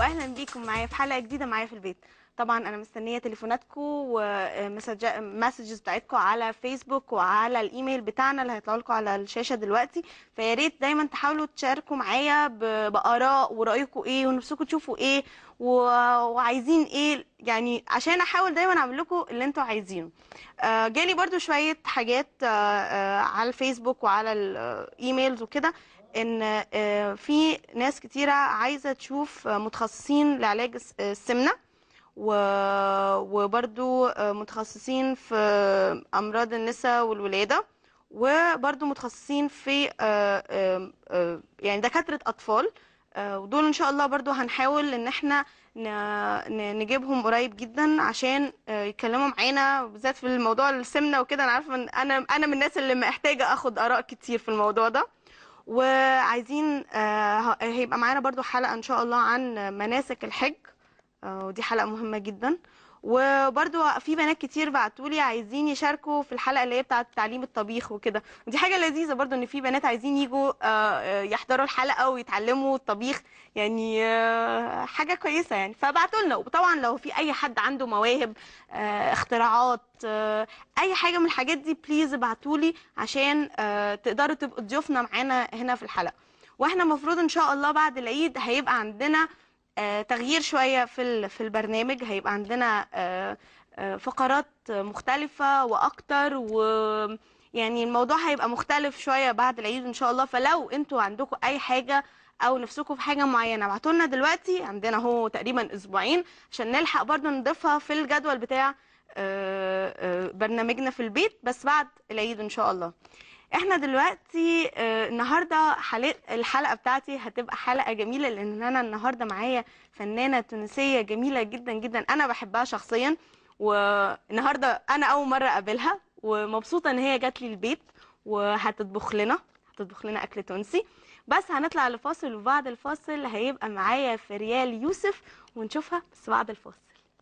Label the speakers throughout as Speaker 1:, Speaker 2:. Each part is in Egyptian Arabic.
Speaker 1: واهلا بيكم معايا في حلقه جديده معايا في البيت طبعا انا مستنيه تليفوناتكم ومسجز بتاعتكم على فيسبوك وعلى الايميل بتاعنا اللي هيطلعوا لكم على الشاشه دلوقتي فيا ريت دايما تحاولوا تشاركوا معايا ب- باراء ورايكم ايه ونفسكم تشوفوا ايه و- وعايزين ايه يعني عشان احاول دايما اعمل لكم اللي انتوا عايزينه آه، جالي برضو شويه حاجات آه، آه، على الفيسبوك وعلى الايميلز وكده ان آه، في ناس كتيره عايزه تشوف آه، متخصصين لعلاج الس- السمنه و- وبرضو آه، متخصصين في امراض النساء والولاده وبرضو متخصصين في آه، آه، آه، يعني دكاتره اطفال آه، ودول ان شاء الله برضو هنحاول ان احنا ن- ن- نجيبهم قريب جدا عشان آه، يتكلموا معانا بالذات في الموضوع السمنه وكده انا عارفه ان انا انا من الناس اللي محتاجه اخد اراء كتير في الموضوع ده وعايزين آه، ه- هيبقى معانا برضو حلقه ان شاء الله عن مناسك الحج آه، ودي حلقه مهمه جدا وبرضو في بنات كتير بعتولي عايزين يشاركوا في الحلقه اللي هي بتاعه تعليم الطبيخ وكده ودي حاجه لذيذه برضو ان في بنات عايزين يجوا آه، آه، يحضروا الحلقه ويتعلموا الطبيخ يعني آه، حاجه كويسه يعني فبعتوا لنا وطبعا لو في اي حد عنده مواهب آه، اختراعات آه، اي حاجه من الحاجات دي بليز ابعتولي عشان آه، تقدروا تبقوا ضيوفنا معانا هنا في الحلقه واحنا المفروض ان شاء الله بعد العيد هيبقى عندنا آه، تغيير شويه في ال- في البرنامج هيبقى عندنا آه، آه، فقرات مختلفه واكتر و يعني الموضوع هيبقى مختلف شويه بعد العيد ان شاء الله فلو انتوا عندكم اي حاجه او نفسكم في حاجه معينه ابعتوا لنا دلوقتي عندنا هو تقريبا اسبوعين عشان نلحق برضو نضيفها في الجدول بتاع آه، آه، برنامجنا في البيت بس بعد العيد ان شاء الله احنا دلوقتي آه، النهارده حلقه الحلقه بتاعتي هتبقى حلقه جميله لان انا النهارده معايا فنانه تونسيه جميله جدا جدا انا بحبها شخصيا والنهارده انا اول مره اقابلها ومبسوطه ان هي جات لي البيت وهتطبخ لنا هتطبخ لنا اكل تونسي بس هنطلع لفاصل وبعد الفاصل هيبقى معايا فريال يوسف ونشوفها بس بعد الفاصل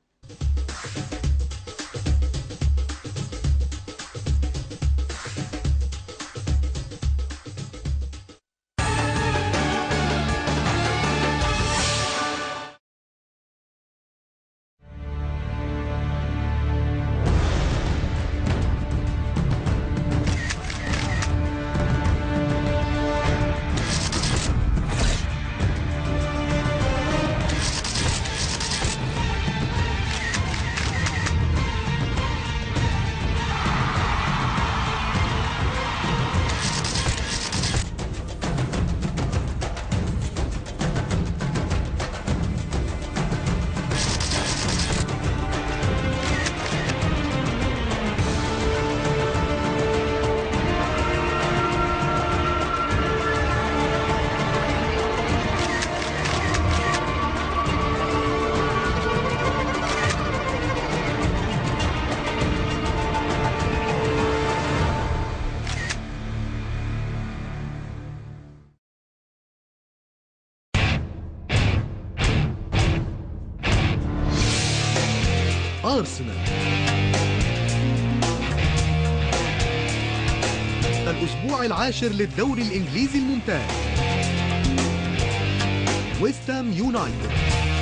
Speaker 2: أرسنال الأسبوع العاشر للدوري الإنجليزي الممتاز ويستام يونايتد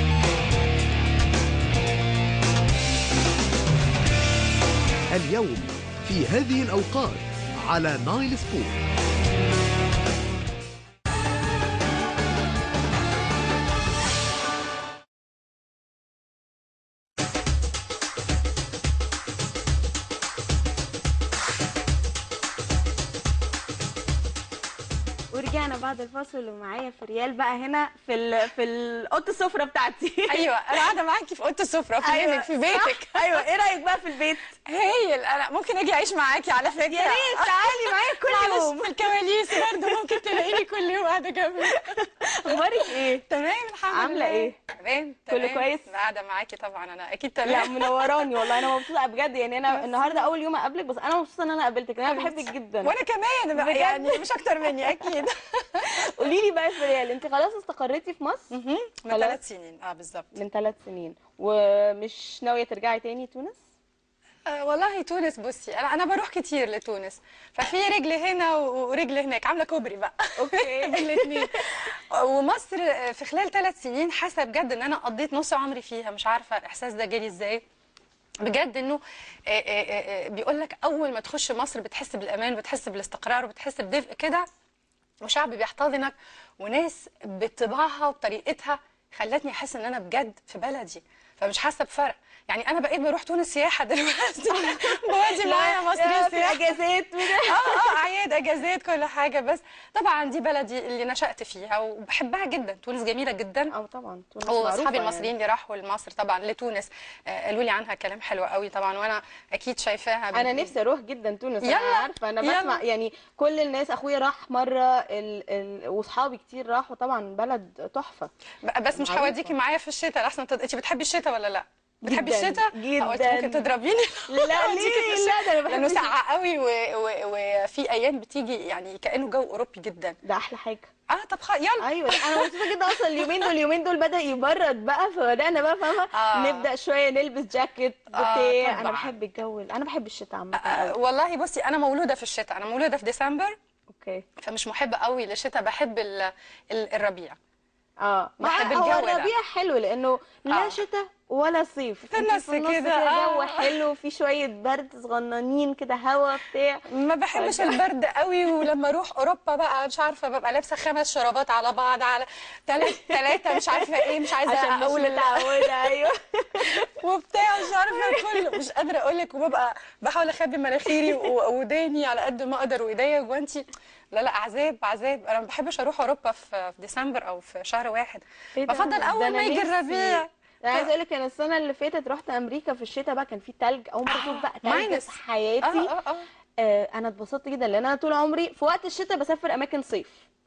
Speaker 2: اليوم في هذه الأوقات على نايل سبورت
Speaker 1: ورجعنا بعد الفاصل ومعايا فريال بقى هنا في ال... في الاوضه السفره بتاعتي
Speaker 3: ايوه انا قاعده معاكي في اوضه السفره في
Speaker 1: أيوة،
Speaker 3: بيتك في بيتك
Speaker 1: صح؟ ايوه ايه رايك بقى في البيت
Speaker 3: هايل انا ممكن اجي اعيش معاكي على فكره
Speaker 1: يا ريت تعالي معايا كل
Speaker 3: معلش
Speaker 1: يوم
Speaker 3: في الكواليس برضه ممكن تلاقيني كل يوم قاعده جنبي
Speaker 1: اخبارك ايه
Speaker 3: تمام الحمد
Speaker 1: عاملة
Speaker 3: لله
Speaker 1: إيه؟
Speaker 3: تمام
Speaker 1: كله
Speaker 3: تمام.
Speaker 1: كويس؟
Speaker 3: أنا قاعده معاكي طبعا انا اكيد
Speaker 1: لا
Speaker 3: تمام
Speaker 1: منوراني والله انا مبسوطه بجد يعني انا النهارده اول يوم اقابلك بس انا مبسوطه ان انا قابلتك لأن انا بحبك جدا
Speaker 3: وانا كمان بقى
Speaker 1: بجد؟
Speaker 3: يعني مش اكتر مني اكيد
Speaker 1: قولي لي بقى يا فريال انت خلاص استقريتي في مصر
Speaker 3: مهم. من
Speaker 1: خلاص.
Speaker 3: ثلاث سنين اه بالظبط
Speaker 1: من ثلاث سنين ومش ناويه ترجعي تاني تونس
Speaker 3: آه، والله تونس بصي انا انا بروح كتير لتونس ففي رجل هنا و- ورجل هناك عامله كوبري بقى
Speaker 1: اوكي
Speaker 3: الاثنين ومصر آه، في خلال ثلاث سنين حاسه بجد ان انا قضيت نص عمري فيها مش عارفه الاحساس ده جالي ازاي بجد انه بيقول لك اول ما تخش مصر بتحس بالامان بتحس بالاستقرار وبتحس بدفء كده وشعب بيحتضنك وناس بطباعها وبطريقتها خلتني احس ان انا بجد في بلدي فمش حاسه بفرق يعني انا بقيت بروح تونس سياحه دلوقتي بودي معايا مصر
Speaker 1: يا في
Speaker 3: سياحه
Speaker 1: اجازات
Speaker 3: اه اه اعياد اجازات كل حاجه بس طبعا دي بلدي اللي نشات فيها وبحبها جدا تونس جميله جدا
Speaker 1: اه طبعا تونس
Speaker 3: واصحابي
Speaker 1: معروفة
Speaker 3: المصريين اللي راحوا لمصر طبعا لتونس آه، قالوا لي عنها كلام حلو قوي طبعا وانا اكيد شايفاها
Speaker 1: انا
Speaker 3: بال-
Speaker 1: نفسي اروح جدا تونس
Speaker 3: يلا،
Speaker 1: انا عارفه انا
Speaker 3: يلا.
Speaker 1: بسمع يعني كل الناس اخويا راح مره ال... ال... واصحابي كتير راحوا طبعا بلد تحفه
Speaker 3: بس مش
Speaker 1: معروفة.
Speaker 3: هوديكي معايا في الشتاء احسن تد... انت بتحبي الشتاء ولا لا بتحبي
Speaker 1: جداً،
Speaker 3: الشتاء
Speaker 1: جداً.
Speaker 3: قلت ممكن تضربيني
Speaker 1: لا ليه لا ده انا بحب
Speaker 3: لانه
Speaker 1: الشتاء.
Speaker 3: ساقعه قوي و... و... وفي ايام بتيجي يعني كانه جو اوروبي جدا
Speaker 1: ده احلى حاجه
Speaker 3: اه طب خ... يلا
Speaker 1: ايوه لا، انا مبسوطه جدا اصلا اليومين دول اليومين دول بدا يبرد بقى فبدانا بقى فاهمه
Speaker 3: آه.
Speaker 1: نبدا شويه نلبس جاكيت
Speaker 3: آه،
Speaker 1: بتاع انا
Speaker 3: طبعاً.
Speaker 1: بحب الجو انا بحب الشتاء عامه
Speaker 3: آه
Speaker 1: قوي
Speaker 3: والله بصي انا مولوده في الشتاء انا مولوده في ديسمبر
Speaker 1: اوكي
Speaker 3: فمش محبه قوي للشتاء بحب ال... ال... الربيع
Speaker 1: اه ما
Speaker 3: بحب
Speaker 1: هو
Speaker 3: الجو ده.
Speaker 1: الربيع حلو لانه لا
Speaker 3: آه.
Speaker 1: شتاء ولا صيف
Speaker 3: في
Speaker 1: انت
Speaker 3: النص كده،
Speaker 1: جو
Speaker 3: آه.
Speaker 1: حلو في شويه برد صغننين كده هوا بتاع
Speaker 3: ما بحبش
Speaker 1: فجأة.
Speaker 3: البرد قوي ولما اروح اوروبا بقى مش عارفه ببقى لابسه خمس شرابات على بعض على ثلاث ثلاثه مش عارفه ايه مش عايزه
Speaker 1: عشان مش
Speaker 3: اقول ال-
Speaker 1: متعوده ايوه
Speaker 3: وبتاع مش عارفه كله مش قادره اقول لك وببقى بحاول اخبي مناخيري و- وداني على قد ما اقدر وايديا جوانتي لا لا عذاب عذاب انا ما بحبش اروح اوروبا في في ديسمبر او في شهر واحد
Speaker 1: إيه ده؟
Speaker 3: بفضل
Speaker 1: ده
Speaker 3: اول
Speaker 1: أنا
Speaker 3: ما يجي
Speaker 1: نفسي.
Speaker 3: الربيع
Speaker 1: انا عايزه اقول لك انا السنه اللي فاتت رحت امريكا في الشتاء بقى كان في تلج اول مره اشوف بقى تلج
Speaker 3: ماينس.
Speaker 1: في حياتي
Speaker 3: اه اه اه
Speaker 1: آه انا اتبسطت جدا لان انا طول عمري في وقت الشتاء بسافر اماكن صيف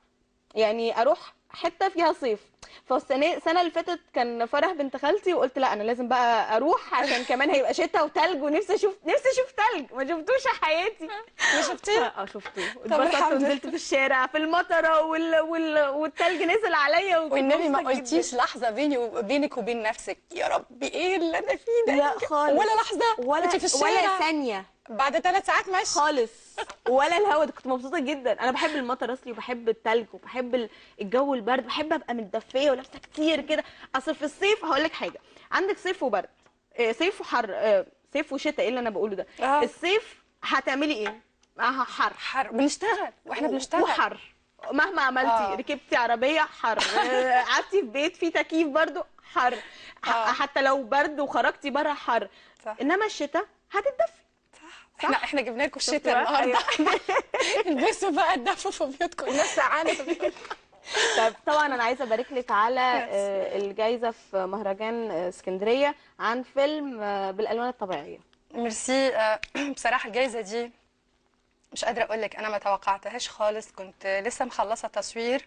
Speaker 1: يعني اروح حته فيها صيف فالسنه السنه اللي فاتت كان فرح بنت خالتي وقلت لا انا لازم بقى اروح عشان كمان هيبقى شتاء وتلج ونفسي اشوف نفسي اشوف تلج ما شفتوش في حياتي
Speaker 3: ما شفتيه
Speaker 1: اه شفته
Speaker 3: طب
Speaker 1: اتبسطت
Speaker 3: الحمد لله.
Speaker 1: ونزلت في الشارع في المطره وال... وال... والتلج نزل عليا وكنت
Speaker 3: والنبي ما
Speaker 1: مبسوطة
Speaker 3: قلتيش لحظه بيني وبينك وبين نفسك يا ربي ايه اللي انا فيه ده
Speaker 1: لا خالص.
Speaker 3: ولا لحظه
Speaker 1: ولا
Speaker 3: كنت في الشارع
Speaker 1: ولا ثانيه
Speaker 3: بعد ثلاث ساعات ماشي
Speaker 1: خالص ولا الهوا ده كنت مبسوطه جدا انا بحب المطر اصلي وبحب التلج وبحب ال- الجو البرد بحب ابقى متدفيه ولابسه كتير كده اصل في الصيف هقول لك حاجه عندك صيف وبرد آه، صيف وحر آه، صيف وشتاء ايه اللي انا بقوله ده
Speaker 3: آه.
Speaker 1: الصيف هتعملي ايه آه، حر
Speaker 3: حر بنشتغل واحنا بنشتغل
Speaker 1: وحر مهما عملتي
Speaker 3: آه.
Speaker 1: ركبتي عربيه حر آه، قعدتي في بيت فيه تكييف برضو حر ح-
Speaker 3: آه.
Speaker 1: حتى لو برد وخرجتي بره حر
Speaker 3: صح.
Speaker 1: انما الشتاء هتتدفي
Speaker 3: احنا احنا جبنا لكم
Speaker 1: شفتوا
Speaker 3: الشتاء
Speaker 1: بقى؟
Speaker 3: النهارده البسوا بقى الدفوا في بيوتكم الناس سقعانه في بيوتكم
Speaker 1: طب طبعا انا عايزه ابارك لك على آه، الجائزه في مهرجان آه، اسكندريه عن فيلم آه، بالالوان الطبيعيه
Speaker 3: ميرسي آه، بصراحه الجائزه دي مش قادره اقول لك انا ما توقعتهاش خالص كنت لسه مخلصه تصوير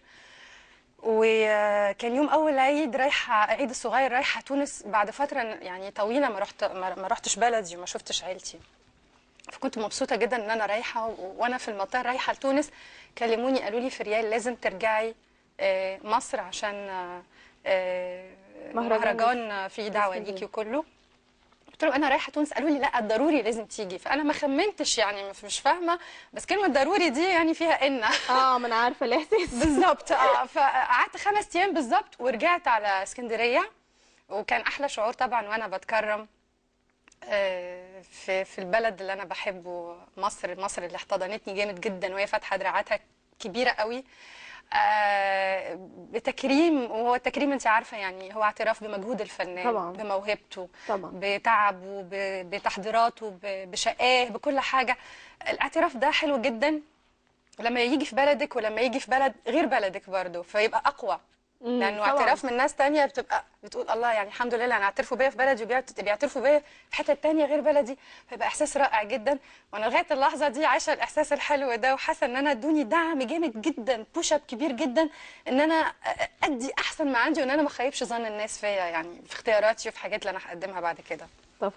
Speaker 3: وكان يوم اول عيد رايحه عيد الصغير رايحه تونس بعد فتره يعني طويله ما رحت ما ما رحتش بلدي وما شفتش عيلتي فكنت مبسوطه جدا ان انا رايحه و- وانا في المطار رايحه لتونس كلموني قالوا لي في ريال لازم ترجعي آه، مصر عشان آه، آه،
Speaker 1: مهرجان
Speaker 3: مهرجان في دعوه
Speaker 1: اسكندرية.
Speaker 3: ليكي وكله قلت لهم انا رايحه تونس قالوا لي لا ضروري لازم تيجي فانا ما خمنتش يعني مش- مش فاهمه بس كلمه ضروري دي يعني فيها ان
Speaker 1: اه ما انا عارفه الاحساس
Speaker 3: بالظبط اه فقعدت خمس ايام بالظبط ورجعت على اسكندريه وكان احلى شعور طبعا وانا بتكرم آه، في في البلد اللي انا بحبه مصر مصر اللي احتضنتني جامد جدا وهي فاتحه دراعاتها كبيره قوي آه، بتكريم وهو التكريم انت عارفه يعني هو اعتراف بمجهود الفنان
Speaker 1: طبعاً.
Speaker 3: بموهبته
Speaker 1: طبعاً.
Speaker 3: بتعبه ب- بتحضيراته ب- بشقاه بكل حاجه الاعتراف ده حلو جدا لما يجي في بلدك ولما يجي في بلد غير بلدك برضه فيبقى اقوى
Speaker 1: مم،
Speaker 3: لانه
Speaker 1: طبعاً.
Speaker 3: اعتراف من ناس تانية بتبقى بتقول الله يعني الحمد لله انا اعترفوا بيا في بلدي وبيعت- بيعترفوا بيا في حته تانية غير بلدي فيبقى احساس رائع جدا وانا لغايه اللحظه دي عايشه الاحساس الحلو ده وحاسه ان انا ادوني دعم جامد جدا بوش اب كبير جدا ان انا ادي احسن ما عندي وان انا ما اخيبش ظن الناس فيا يعني في اختياراتي وفي حاجات اللي انا هقدمها بعد كده
Speaker 1: طب حلو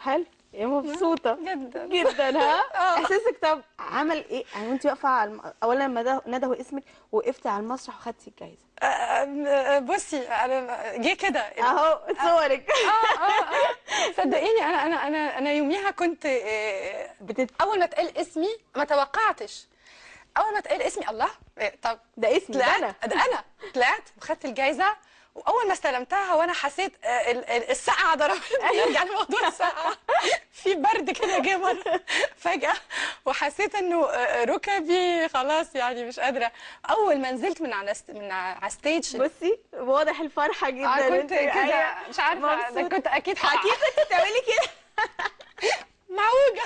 Speaker 1: يا مبسوطه
Speaker 3: جدا
Speaker 1: جدا ها
Speaker 3: آه.
Speaker 1: احساسك طب عمل ايه يعني وانت واقفه على الم... اولا لما ده- ندهوا اسمك وقفتي على المسرح وخدتي الجايزه
Speaker 3: آه، آه، بصي انا جه كده
Speaker 1: اهو صورك
Speaker 3: اه اه اه صدقيني انا انا انا انا يوميها كنت آه،
Speaker 1: بتت...
Speaker 3: اول ما اتقال اسمي ما توقعتش اول ما اتقال اسمي الله إيه، طب
Speaker 1: ده اسمي ده
Speaker 3: طلعت
Speaker 1: انا
Speaker 3: ده انا طلعت وخدت الجايزه واول ما استلمتها وانا حسيت آه، ال- ال- السقعه ضربتني يرجع لموضوع السقعه في برد كده جه مره فجاه وحسيت انه آه، ركبي خلاص يعني مش قادره اول ما نزلت من على ست- من على الستيج
Speaker 1: بصي واضح الفرحه جدا
Speaker 3: آه، كنت
Speaker 1: وانت-
Speaker 3: كده
Speaker 1: أيوة،
Speaker 3: مش عارفه ده
Speaker 1: مبسوطة.
Speaker 3: كنت اكيد هقع.
Speaker 1: اكيد كنت بتعملي كده
Speaker 3: معوجه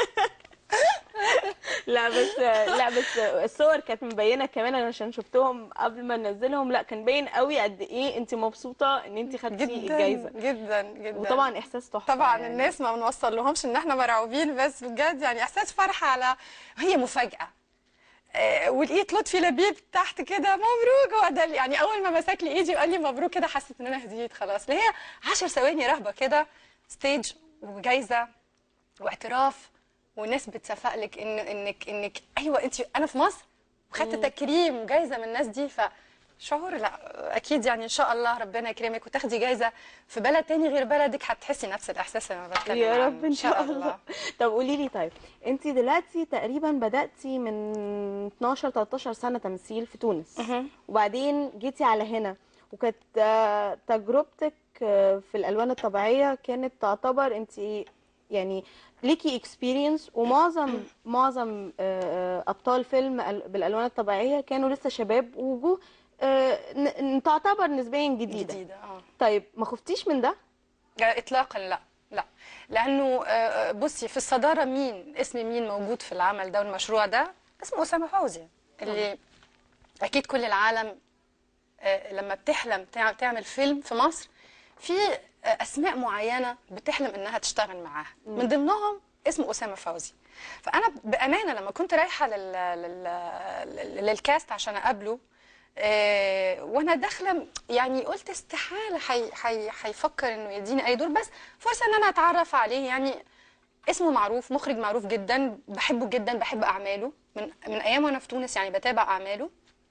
Speaker 1: لا بس لا بس الصور كانت مبينه كمان انا عشان شفتهم قبل ما ننزلهم لا كان باين قوي قد ايه انت مبسوطه ان انت خدتي
Speaker 3: جدا
Speaker 1: الجايزه
Speaker 3: جدا جدا
Speaker 1: وطبعا احساس تحفه
Speaker 3: طبعا
Speaker 1: يعني.
Speaker 3: الناس ما بنوصل لهمش ان احنا مرعوبين بس بجد يعني احساس فرحه على هي مفاجاه آه، ولقيت لطفي لبيب تحت كده مبروك هو ده اللي- يعني اول ما مسك لي ايدي وقال لي مبروك كده حسيت ان انا هديت خلاص اللي هي 10 ثواني رهبه كده ستيج وجايزه واعتراف والناس بتسفق لك ان انك انك ايوه انت انا في مصر وخدت تكريم وجايزه من الناس دي فشعور لا اكيد يعني ان شاء الله ربنا يكرمك وتاخدي جايزه في بلد تاني غير بلدك هتحسي نفس الاحساس اللي انا بتكلم
Speaker 1: يا
Speaker 3: عنه.
Speaker 1: رب ان شاء الله طب قولي لي طيب انت دلوقتي تقريبا بداتي من 12 13 سنه تمثيل في تونس وبعدين جيتي على هنا وكانت آه، تجربتك آه، في الالوان الطبيعيه كانت تعتبر انت يعني ليكي اكسبيرينس ومعظم معظم آه، آه، ابطال فيلم ال- بالالوان الطبيعيه كانوا لسه شباب ووجوه آه، ن- تعتبر نسبيا جديده
Speaker 3: جديده اه
Speaker 1: طيب ما خفتيش من ده
Speaker 3: لا، اطلاقا لا لا لانه آه، بصي في الصداره مين اسم مين موجود في العمل ده والمشروع ده اسمه اسامه فوزي اللي اكيد كل العالم آه، لما بتحلم تع- تعمل فيلم في مصر في آه، اسماء معينه بتحلم انها تشتغل معاها من ضمنهم اسمه اسامه فوزي فانا بامانه لما كنت رايحه لل... لل... لل... للكاست عشان اقابله آه، وانا داخله يعني قلت استحاله حي... حي... هيفكر انه يديني اي دور بس فرصه ان انا اتعرف عليه يعني اسمه معروف مخرج معروف جدا بحبه جدا بحب اعماله من من ايام وانا في تونس يعني بتابع اعماله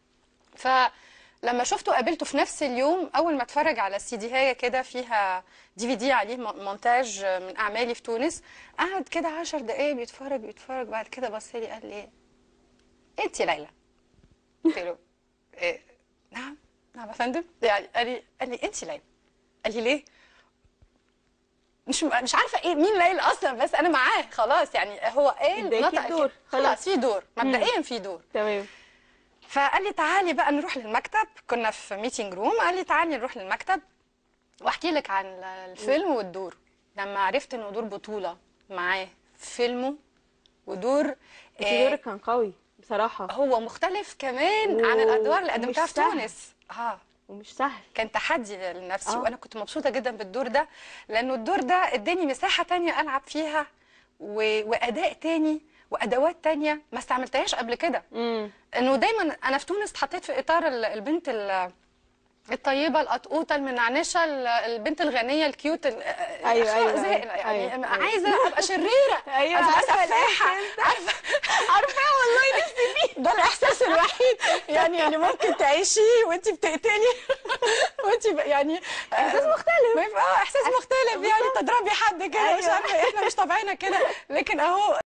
Speaker 3: فلما شفته قابلته في نفس اليوم اول ما اتفرج على السي دي هي كده فيها دي في دي عليه م- مونتاج من اعمالي في تونس قعد كده عشر دقايق بيتفرج بيتفرج بعد كده بص لي قال لي انت ليلى قلت له إيه نعم نعم يا فندم يعني قال لي قال لي انت ليلى قال لي ليه مش مش عارفه ايه مين ليلى اصلا بس انا معاه خلاص يعني هو قال
Speaker 1: اداكي
Speaker 3: نطق
Speaker 1: الدور،
Speaker 3: كده.
Speaker 1: خلاص.
Speaker 3: خلاص في دور مبدئيا في دور
Speaker 1: تمام
Speaker 3: فقال لي تعالي بقى نروح للمكتب كنا في ميتنج روم قال لي تعالي نروح للمكتب واحكي لك عن الفيلم والدور لما عرفت انه دور بطولة معاه في فيلمه ودور
Speaker 1: انت
Speaker 3: آه،
Speaker 1: دورك كان قوي بصراحه
Speaker 3: هو مختلف كمان
Speaker 1: و-
Speaker 3: عن الادوار اللي
Speaker 1: ومش
Speaker 3: قدمتها في
Speaker 1: سهل.
Speaker 3: تونس اه
Speaker 1: ومش سهل
Speaker 3: كان تحدي لنفسي
Speaker 1: آه.
Speaker 3: وانا كنت مبسوطه جدا بالدور ده لانه الدور ده اداني مساحه تانية العب فيها و... واداء تاني وادوات تانية ما استعملتهاش قبل كده
Speaker 1: امم
Speaker 3: انه دايما انا في تونس اتحطيت في اطار ال- البنت ال- الطيبه القطقوطه المنعنشه ال- البنت الغنيه الكيوت ال-
Speaker 1: أيوة،
Speaker 3: أخلاق
Speaker 1: أيوة،
Speaker 3: زائلة
Speaker 1: أيوة،
Speaker 3: يعني
Speaker 1: أيوة.
Speaker 3: عايزه ابقى شريره
Speaker 1: أيوة،
Speaker 3: عايزه ابقى
Speaker 1: عارفة
Speaker 3: سفاحه
Speaker 1: الإحساس ده.
Speaker 3: عارفه
Speaker 1: عارفاه والله نفسي فيه
Speaker 3: ده الاحساس الوحيد يعني اللي ممكن تعيشيه وانت بتقتلي وانت ب- يعني احساس مختلف اه احساس مختلف يعني تضربي حد كده مش
Speaker 1: أيوة.
Speaker 3: عارفه احنا مش طبعنا كده لكن اهو